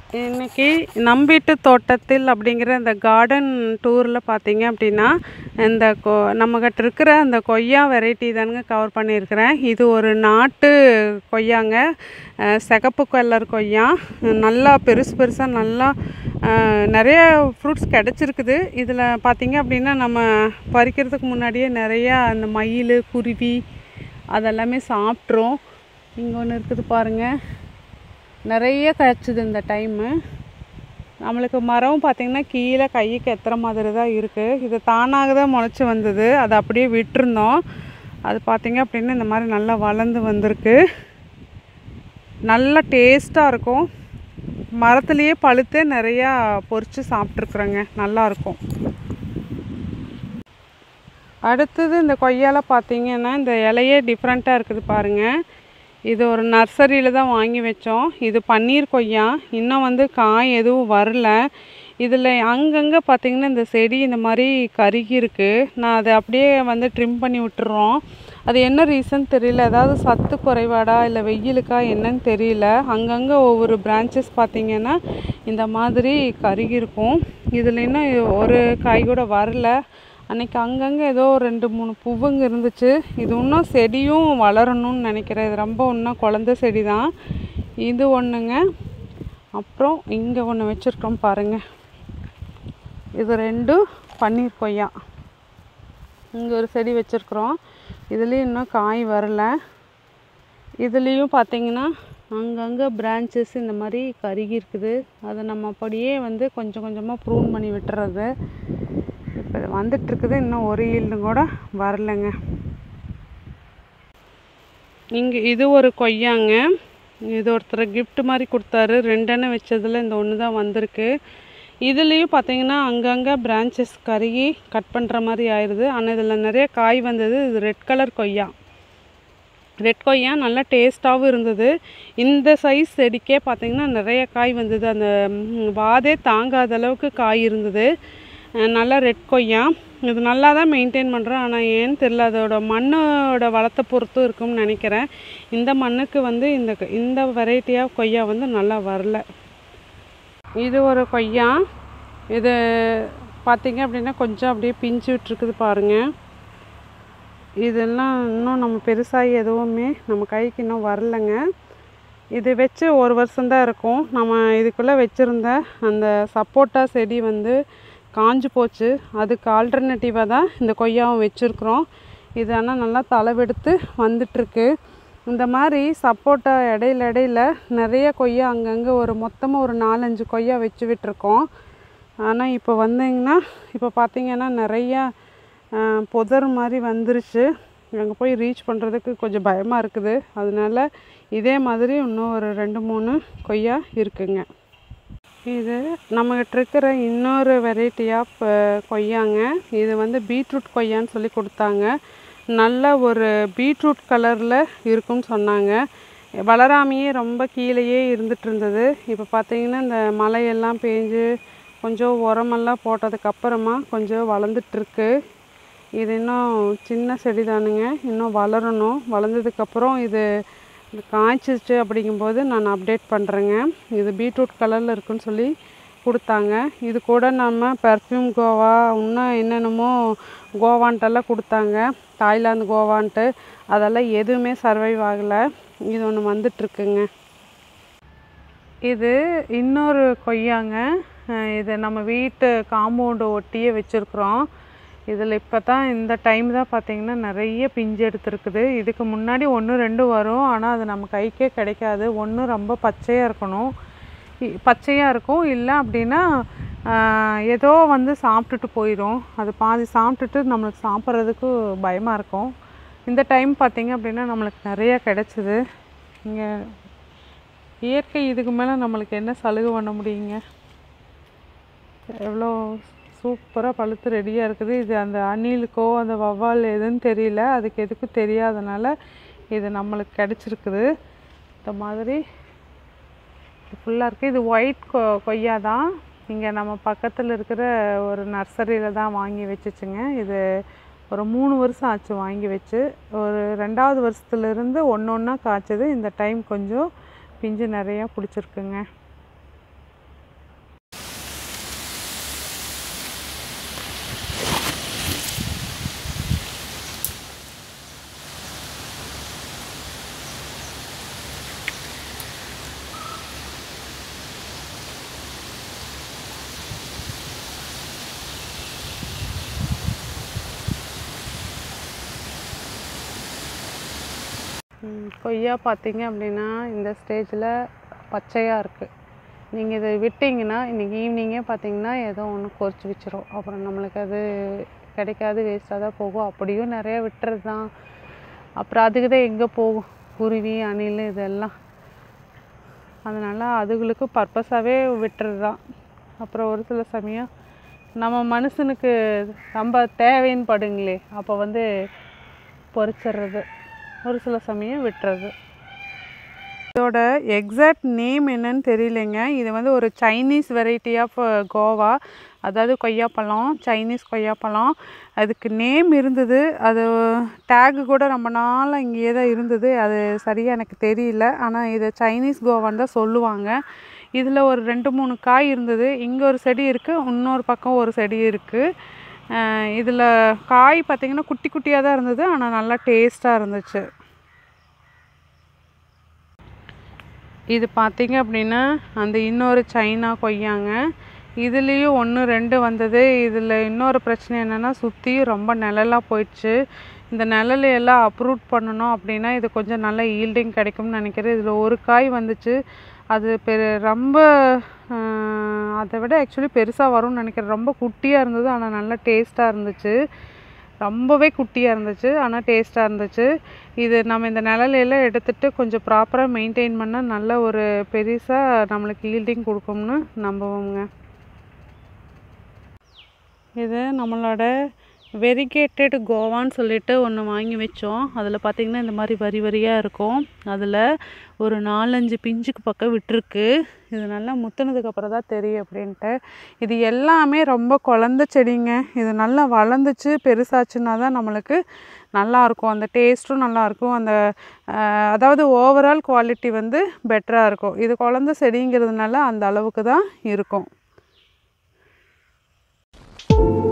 இன்னைக்கு நம் வீட்டு தோட்டத்தில் அப்படிங்கிற இந்த கார்டன் டூரில் பார்த்தீங்க அப்படின்னா இந்த கொ நம்மக்கிட்ட இருக்கிற அந்த கொய்யா வெரைட்டி தானுங்க கவர் பண்ணியிருக்கிறேன் இது ஒரு நாட்டு கொய்யாங்க அஹ், சிகப்பு கலர் கொய்யா நல்லா பெருசு பெருசாக நல்லா அஹ், நிறைய ஃப்ரூட்ஸ் கிடச்சிருக்குது இதில் பார்த்தீங்க அப்படின்னா நம்ம பறிக்கிறதுக்கு முன்னாடியே நிறையா அந்த மயில் குருவி அதெல்லாமே சாப்பிட்ரும் இங்கே ஒன்று இருக்குது பாருங்கள் நிறைய கிடச்சிது இந்த டைமு நம்மளுக்கு மரம் பார்த்திங்கன்னா கீழே கைக்கு எத்துற மாதிரி தான் இருக்குது இது தானாக தான் முளைச்சி வந்தது அதை அப்படியே விட்டுருந்தோம் அது பார்த்திங்க அப்படின்னா இந்த மாதிரி நல்லா வளர்ந்து வந்திருக்கு நல்ல டேஸ்ட்டாக இருக்கும் மரத்துலேயே பழுத்தே நிறையா பொரித்து சாப்பிட்ருக்குறோங்க நல்லாயிருக்கும் அடுத்தது இந்த கொய்யால பார்த்தீங்கன்னா இந்த இலையே டிஃப்ரெண்ட்டாக இருக்குது பாருங்கள் இது ஒரு நர்சரியில் தான் வாங்கி வச்சோம் இது பன்னீர் கொய்யா இன்னும் வந்து காய் எதுவும் வரல இதில் அங்கங்கே பார்த்தீங்கன்னா இந்த செடி இந்த மாதிரி கருகி இருக்கு நான் அதை அப்படியே வந்து ட்ரிம் பண்ணி விட்டுறோம் அது என்ன ரீசன் தெரியல ஏதாவது சத்து குறைபாடா இல்லை வெயிலுக்கா என்னன்னு தெரியல அங்கங்கே ஒவ்வொரு பிரான்ச்சஸ் பார்த்தீங்கன்னா இந்த மாதிரி கருகி இருக்கும் இதில் இன்னும் ஒரு காய் கூட வரல அன்னைக்கு அங்கங்கே ஏதோ ரெண்டு மூணு பூவுங்க இருந்துச்சு இது இன்னும் செடியும் வளரணும்னு நினைக்கிறேன் இது ரொம்ப இன்னும் குழந்த செடி தான் இது ஒன்றுங்க அப்புறம் இங்கே ஒன்று வச்சுருக்கோம் பாருங்கள் இது ரெண்டும் பன்னீர் கொய்யா இங்கே ஒரு செடி வச்சுருக்குறோம் இதுலேயும் இன்னும் காய் வரல இதுலேயும் பார்த்தீங்கன்னா அங்கங்கே பிரான்ச்சஸ் இந்த மாதிரி கருகி இருக்குது அதை நம்ம அப்படியே வந்து கொஞ்சம் கொஞ்சமாக ப்ரூன் பண்ணி விட்டுறது இப்போ வந்துட்டுருக்குது இன்னும் ஒரு ஈல்டு கூட வரலைங்க இங்கே இது ஒரு கொய்யாங்க இது ஒருத்தர் gift மாதிரி கொடுத்தாரு ரெண்டெண்ணை வச்சதில் இந்த ஒன்று தான் வந்திருக்கு இதுலேயும் பார்த்தீங்கன்னா அங்கங்கே பிரான்ச்சஸ் கருகி கட் பண்ணுற மாதிரி ஆயிடுது ஆனால் இதில் நிறைய காய் வந்தது இது ரெட் கலர் கொய்யா ரெட் கொய்யா நல்லா டேஸ்ட்டாகவும் இருந்தது இந்த சைஸ் செடிக்கே பார்த்தீங்கன்னா நிறைய காய் வந்தது அந்த ம், வாதே தாங்காத அளவுக்கு காய் இருந்தது அஹ் நல்லா ரெட் கொய்யா இது நல்லா தான் மெயின்டைன் பண்ணுறேன் ஆனால் ஏன்னு தெரில அதோட மண்ணோட வளத்தை பொறுத்தும் இருக்கும்னு நினைக்கிறேன் இந்த மண்ணுக்கு வந்து இந்த க- இந்த வெரைட்டியாக கொய்யா வந்து நல்லா வரல இது ஒரு கொய்யா இது பார்த்தீங்க அப்படின்னா கொஞ்சம் அப்படியே பிஞ்சு விட்டுருக்குது பாருங்கள் இதெல்லாம் இன்னும் நம்ம பெருசாகி எதுவுமே நம்ம கைக்கு இன்னும் வரலைங்க இது வச்சு ஒரு வருஷம்தான் இருக்கும் நம்ம இதுக்குள்ளே வச்சுருந்த அந்த சப்போட்டா செடி வந்து காஞ்சு போச்சு அதுக்கு ஆல்டர்னேட்டிவாக தான் இந்த கொய்யாவும் வச்சுருக்குறோம் இது ஆனால் நல்லா தளவெடுத்து வந்துட்டுருக்கு இந்த மாதிரி சப்போட்டா இடையில இடையில நிறைய கொய்யா அங்கங்கே ஒரு மொத்தமாக ஒரு நாலஞ்சு கொய்யா வச்சு விட்டுருக்கோம் ஆனால் இப்போ வந்தீங்கன்னா இப்போ பார்த்தீங்கன்னா நிறையா ஆஹ், புதர் மாதிரி வந்துருச்சு அங்கே போய் ரீச் பண்ணுறதுக்கு கொஞ்சம் பயமாக இருக்குது அதனால இதே மாதிரி இன்னும் ஒரு ரெண்டு மூணு கொய்யா இருக்குங்க இது நம்மகிட்ட இருக்கிற இன்னொரு வெரைட்டி ஆஃப் கொய்யாங்க இது வந்து பீட்ரூட் கொய்யான்னு சொல்லி கொடுத்தாங்க நல்ல ஒரு பீட்ரூட் கலரில் இருக்கும்னு சொன்னாங்க வளராமையே ரொம்ப கீழேயே இருந்துட்டு இருந்தது இப்போ பார்த்தீங்கன்னா இந்த மழையெல்லாம் பேஞ்சு கொஞ்சம் உரமெல்லாம் போட்டதுக்கு அப்புறமா கொஞ்சம் வளர்ந்துட்டுருக்கு இது இன்னும் சின்ன செடி தானுங்க இன்னும் வளரணும் வளர்ந்ததுக்கப்புறம் இது இது காய்ச்சிச்சு அப்படிங்கும்போது நான் அப்டேட் பண்ணுறேங்க இது பீட்ரூட் கலரில் இருக்குன்னு சொல்லி கொடுத்தாங்க இது கூட நம்ம பெர்ஃப்யூம் கோவா இன்னும் என்னென்னமோ கோவான்ட்டெல்லாம் கொடுத்தாங்க தாய்லாந்து கோவான்ட்டு அதெல்லாம் எதுவுமே சர்வைவ் ஆகலை இது ஒன்று வந்துட்டுருக்குங்க இது இன்னொரு கொய்யாங்க அஹ் இது நம்ம வீட்டு காம்பவுண்டு ஒட்டியே வச்சுருக்குறோம் இதில் இப்போ தான் இந்த டைம் தான் பார்த்தீங்கன்னா நிறைய பிஞ்சு எடுத்துருக்குது இதுக்கு முன்னாடி ஒன்று ரெண்டு வரும் ஆனால் அது நம்ம கைக்கே கிடைக்காது ஒன்று ரொம்ப பச்சையாக இருக்கணும் இ- பச்சையாக இருக்கும் இல்லை அப்படின்னா ஆஹ், ஏதோ வந்து சாப்பிட்டுட்டு போயிடும் அது பாதி சாப்பிட்டுட்டு நம்மளுக்கு சாப்பிட்றதுக்கு பயமாக இருக்கும் இந்த டைம் பார்த்தீங்க அப்படின்னா நம்மளுக்கு நிறைய கிடச்சிது இங்கே இயற்கை இதுக்கு மேலே நம்மளுக்கு என்ன சலுகை பண்ண முடியுங்க எவ்வளோ சூப்பராக பழுத்து ரெடியாக இருக்குது இது அந்த அணிலுக்கோ அந்த வவ்வால் எதுன்னு தெரியல அதுக்கு எதுக்கும் தெரியாதனால இது நம்மளுக்கு கிடச்சிருக்குது இந்த மாதிரி ஃபுல்லாக இருக்குது இது ஒயிட் கொ கொய்யா தான் இங்கே நம்ம பக்கத்தில் இருக்கிற ஒரு நர்சரியில் தான் வாங்கி வச்சுச்சுங்க இது ஒரு மூணு வருஷம் ஆச்சு வாங்கி வச்சு ஒரு ரெண்டாவது வருஷத்துலேருந்து ஒன்று ஒன்றா காய்ச்சது இந்த டைம் கொஞ்சம் பிஞ்சு நிறையா பிடிச்சிருக்குங்க ம், கொய்யா பார்த்தீங்க அப்படின்னா இந்த ஸ்டேஜில் பச்சையாக இருக்குது நீங்கள் இதை விட்டிங்கன்னா இன்றைக்கி ஈவினிங்கே பார்த்தீங்கன்னா ஏதோ ஒன்று கொறிச்சு வச்சிரும் அப்புறம் நம்மளுக்கு அது கிடைக்காது வேஸ்ட்டாக தான் போகும் அப்படியும் நிறைய விட்டுறது தான் அப்புறம் அதுக்கு தான் எங்கே போகும் குருவி அணில் இதெல்லாம் அதனால் அதுகளுக்கு பர்பஸாகவே விட்டுறது தான் அப்புறம் ஒரு சில சமயம் நம்ம மனுஷனுக்கு நம்ம தேவைன்னு படுங்களே அப்போ வந்து பொறிச்சிடுறது ஒரு சில சமயம் விட்டுறது இதோட எக்ஸாக்ட் நேம் என்னன்னு தெரியலைங்க இது வந்து ஒரு சைனீஸ் வெரைட்டி ஆஃப் கோவா அதாவது கொய்யாப்பழம் சைனீஸ் கொய்யாப்பழம் அதுக்கு நேம் இருந்தது அது டேகு கூட ரொம்ப நாளாக இங்கேயே தான் இருந்தது அது சரியாக எனக்கு தெரியல ஆனால் இது சைனீஸ் கோவான்னு தான் சொல்லுவாங்க இதில் ஒரு ரெண்டு மூணு காய் இருந்தது இங்கே ஒரு செடி இருக்குது இன்னொரு பக்கம் ஒரு செடி இருக்குது இதில் காய் பார்த்திங்கன்னா குட்டி குட்டியாக தான் இருந்தது ஆனால் நல்லா டேஸ்ட்டாக இருந்துச்சு இது பார்த்தீங்க அப்படின்னா அந்த இன்னொரு சைனா கொய்யாங்க இதுலேயும் ஒன்று ரெண்டு வந்தது இதில் இன்னொரு பிரச்சனை என்னென்னா சுற்றி ரொம்ப நிழலாக போயிடுச்சு இந்த நிழலை எல்லாம் அப்ரூட் பண்ணணும் அப்படின்னா இது கொஞ்சம் நல்ல ஈல்டிங் கிடைக்கும்னு நினைக்கிறேன் இதில் ஒரு காய் வந்துச்சு அது பெரு ரொம்ப ஆஹ், அதை விட ஆக்சுவலி பெருசாக வரும்னு நினைக்கிறேன் ரொம்ப குட்டியாக இருந்தது ஆனால் நல்லா டேஸ்ட்டாக இருந்துச்சு ரொம்பவே குட்டியாக இருந்துச்சு ஆனால் டேஸ்ட்டாக இருந்துச்சு இது நம்ம இந்த நிழலையெல்லாம் எடுத்துட்டு கொஞ்சம் ப்ராப்பராக மெயின்டைன் பண்ணால் நல்ல ஒரு பெருசாக நம்மளுக்கு ஈல்டிங் கொடுக்கும்னு நம்புவோங்க இது நம்மளோட வெரிகேட்டட் கோவான்னு சொல்லிட்டு ஒன்று வாங்கி வச்சோம் அதில் பார்த்திங்கன்னா இந்த மாதிரி வரி வரியாக இருக்கும் அதில் ஒரு நாலஞ்சு பிஞ்சுக்கு பக்கம் விட்டுருக்கு இது நல்லா முத்துனதுக்கு அப்புறம் தான் தெரியும் அப்படின்ட்டு இது எல்லாமே ரொம்ப குழந்த செடிங்க இது நல்லா வளர்ந்துச்சு பெருசாச்சுன்னா தான் நம்மளுக்கு நல்லாயிருக்கும் அந்த டேஸ்ட்டும் நல்லாயிருக்கும் அந்த ஆஹ், அதாவது ஓவரால் குவாலிட்டி வந்து பெட்டராக இருக்கும் இது குழந்த செடிங்கிறதுனால அந்த அளவுக்கு தான் இருக்கும்